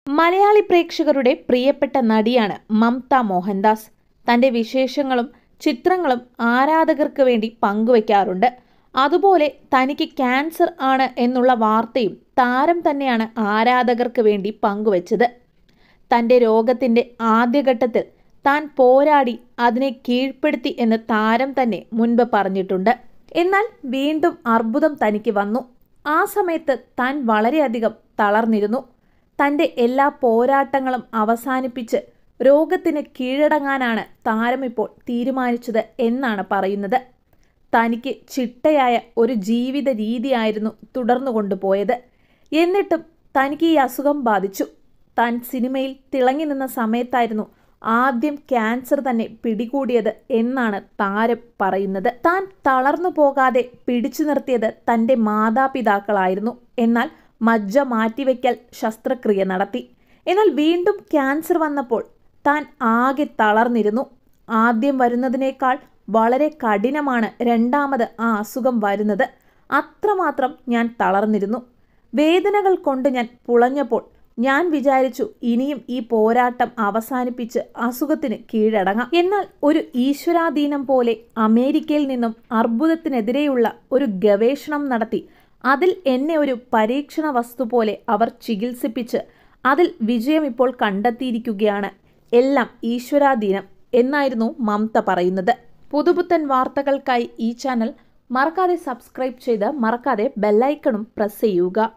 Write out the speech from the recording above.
മലയാളി പ്രേക്ഷകരുടെ പ്രിയപ്പെട്ട നടിയാണ് മമത മോഹൻദാസ് തന്റെ വിശേഷങ്ങളും ചിത്രങ്ങളും ആരാധകർക്ക് വേണ്ടി പങ്കുവയ്ക്കാറുണ്ട് അതുപോലെ തനിക്ക് ക്യാൻസർ ആണ് എന്നുള്ള വാർത്തയും താരം തന്നെയാണ് ആരാധകർക്ക് വേണ്ടി പങ്കുവച്ചത് തന്റെ രോഗത്തിന്റെ ആദ്യഘട്ടത്തിൽ താൻ പോരാടി അതിനെ കീഴ്പ്പെടുത്തി എന്ന് താരം തന്നെ മുൻപ് പറഞ്ഞിട്ടുണ്ട് എന്നാൽ വീണ്ടും അർബുദം തനിക്ക് വന്നു ആ സമയത്ത് താൻ വളരെയധികം തളർന്നിരുന്നു തന്റെ എല്ലാ പോരാട്ടങ്ങളും അവസാനിപ്പിച്ച് രോഗത്തിന് കീഴടങ്ങാനാണ് താരം ഇപ്പോൾ തീരുമാനിച്ചത് എന്നാണ് പറയുന്നത് തനിക്ക് ചിട്ടയായ ഒരു ജീവിത രീതിയായിരുന്നു തുടർന്നു കൊണ്ടുപോയത് എന്നിട്ടും തനിക്ക് ഈ അസുഖം ബാധിച്ചു താൻ സിനിമയിൽ തിളങ്ങി നിന്ന സമയത്തായിരുന്നു ആദ്യം ക്യാൻസർ തന്നെ പിടികൂടിയത് എന്നാണ് താരം പറയുന്നത് താൻ തളർന്നു പോകാതെ പിടിച്ചു നിർത്തിയത് തൻ്റെ മാതാപിതാക്കളായിരുന്നു എന്നാൽ മജ്ജ മാറ്റിവെക്കൽ ശസ്ത്രക്രിയ നടത്തി എന്നാൽ വീണ്ടും ക്യാൻസർ വന്നപ്പോൾ താൻ ആകെ തളർന്നിരുന്നു ആദ്യം വരുന്നതിനേക്കാൾ വളരെ കഠിനമാണ് രണ്ടാമത് ആ അസുഖം വരുന്നത് അത്രമാത്രം ഞാൻ തളർന്നിരുന്നു വേദനകൾ കൊണ്ട് ഞാൻ പുളഞ്ഞപ്പോൾ ഞാൻ വിചാരിച്ചു ഇനിയും ഈ പോരാട്ടം അവസാനിപ്പിച്ച് അസുഖത്തിന് കീഴടങ്ങാം എന്നാൽ ഒരു ഈശ്വരാധീനം പോലെ അമേരിക്കയിൽ നിന്നും അർബുദത്തിനെതിരെയുള്ള ഒരു ഗവേഷണം നടത്തി അതിൽ എന്നെ ഒരു പരീക്ഷണ വസ്തു പോലെ അവർ ചികിത്സിപ്പിച്ച് അതിൽ വിജയം ഇപ്പോൾ കണ്ടെത്തിയിരിക്കുകയാണ് എല്ലാം ഈശ്വരാധീനം എന്നായിരുന്നു മമത പറയുന്നത് പുതുപുത്തൻ വാർത്തകൾക്കായി ഈ ചാനൽ മറക്കാതെ സബ്സ്ക്രൈബ് ചെയ്ത് മറക്കാതെ ബെല്ലൈക്കണും പ്രസ് ചെയ്യുക